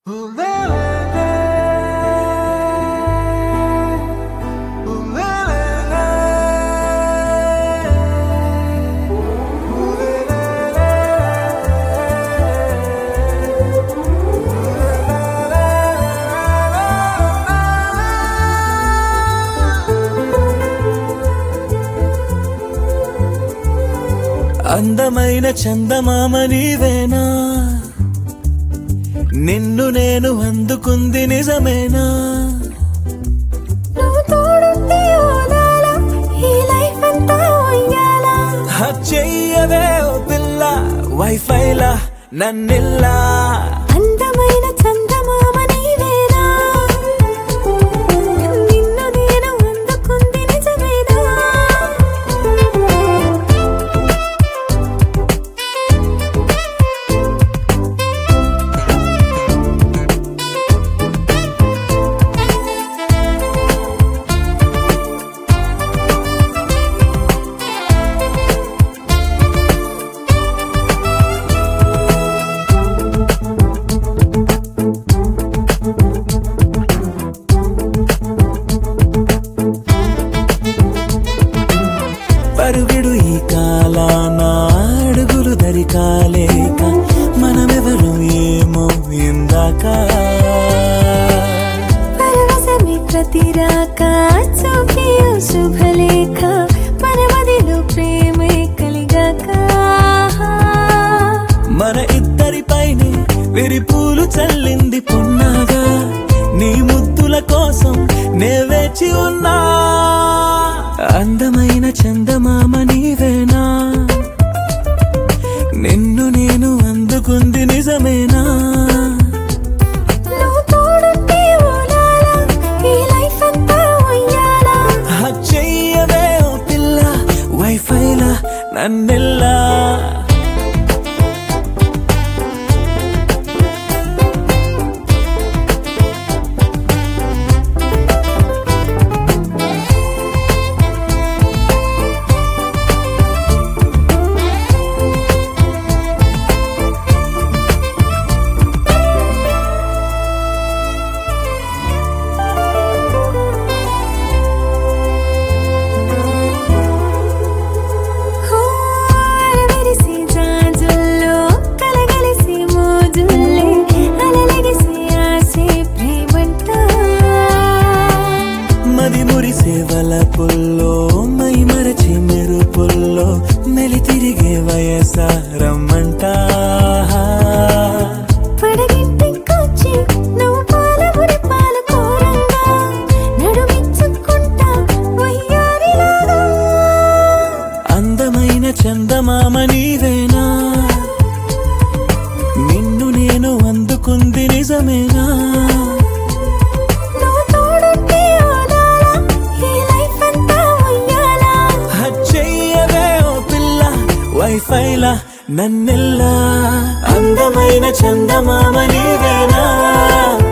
అందమైన చందమామ నీవేనా నిన్ను నేను అందుకుంది నిజమేనా నువ్వు తోడుంటే ఓదాల ఈ లైఫ్ అంతా ఉయ్యాలా హక్ చెయ్యవే ఓ పిల్ల వైఫైలా నన్నిల్లా అందమైన చందమామ నీవేనా నిన్ను నేను అందుకుంది నిజమేనా పరుగిడు ఈ కాలాన అడుగులు దరి కాలేక మనమెవరు ఏమో ఇందాక పరవశమే ప్రతి రాక చూపి ఓ శుభలేఖ పరమదిలో ప్రేమే కలిగాక మన ఇద్దరి పైనే విరిపూలు చల్లింది పున్నాగా నీ ముద్దుల కోసం నే వేచి ఉన్నా అందమైన చందమామ నీవేనా నిన్ను నేను అందుకుంది నిజమేనా నువ్వు తోడుంటే ఓలాలా ఈ లైఫ్ అంతా ఉయ్యాలా హక్ చెయ్యవే ఓ పిల్ల వైఫైలా నన్నెల్లా హోరవిరిసి జాజుల్లో కలగలిసి మోజుల్లే అలలగిసి ఆసే ప్రేమంట మది మురిసే వలపుల్లో మై మరచి మెరుపుల్లో మెలి తిరిగే వయసారమ్మంట పడగింటికొచ్చి నువ్వు పాలబురి పాలు కోరంగా నడుమిచ్చుకుంటా వయ్యారిలాగా అందమైన చందమామ నీవేనా నిన్ను నేను అందుకుంది నిజమేనా నువ్వు తోడుంటే ఓదాలా ఈ లైఫ్ అంతా ఉయ్యాలా హక్ చెయ్యవే ఓ పిల్ల వైఫైలా నన్నెల్లా అందమైన చందమామ నీవేనా